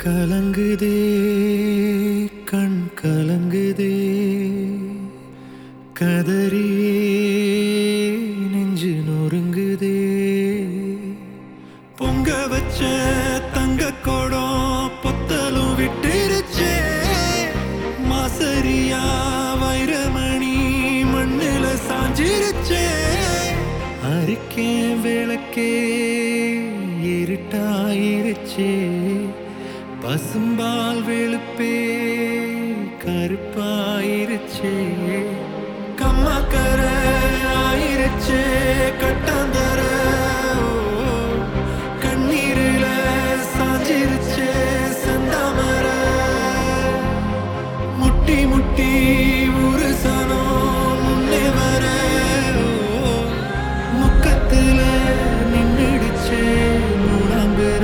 கலங்குதே கண் கலங்குதே கதறியே நெஞ்சு நொறுங்குதே பொங்க வச்ச தங்க கோடம் பொத்தலும் விட்டுருச்சே மாசரியா வைரமணி மண்ணுல சாஞ்சிருச்சே அரிக்கே விளக்கே இருட்டாயிருச்சே பசும்பால் வெளுப்பே கருப்பாயிருச்சே கம்மாக்கர ஆயிருச்சே கட்டாந்தர கண்ணீரில சாஞ்சிருச்சே செந்தாமர முட்டி முட்டி ஒரு சனம் முன்னே வர முக்கத்துல நின்னுடுச்சே முழங்குற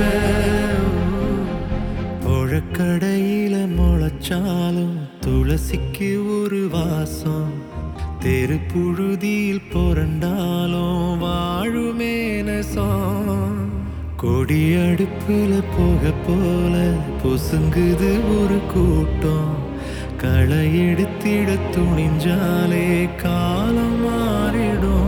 புழக்கடையில முளைச்சாலும் துளசிக்கு ஒரு வாசம் தெரு புழுதியில் புரண்டாலும் வாழுமே நெசம் கொடி அடுப்புல போக போல பொசுங்குது ஒரு கூட்டம் களை எடுத்திட துணிஞ்சாலே காலம் மாறிடும்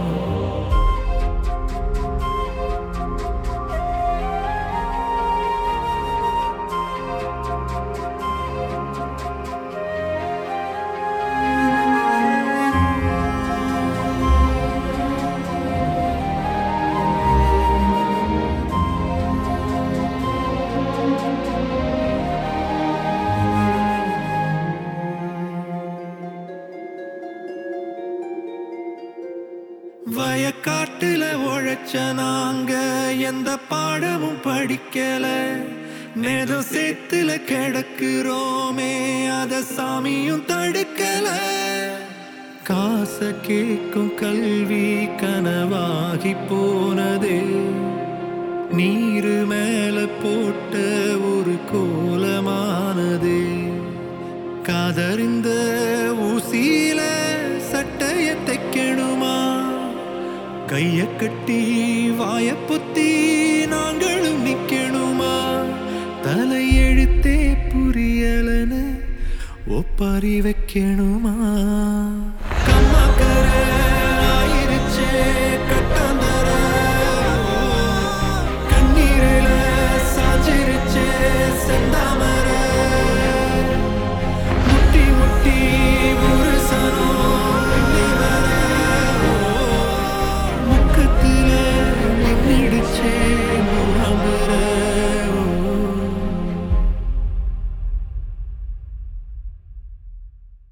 வயக்காட்டுல உழைச்ச நாங்க எந்த பாடமும் படிக்கல நேரம் சேத்துல கிடக்குறோமே அத சாமியும் தடுக்கல காச கேட்கும் கல்வி கனவாகி போனதே நீரு மேல போட்ட ஒரு கோலமானதே காதறிந்த ஊசியில சட்டைய தைக்கணுமா கைய கட்டி வாய பொத்தி நாங்களும் நிக்கணுமா தலையெழுத்தே புரியலன்னு ஒப்பாரி வைக்கணுமா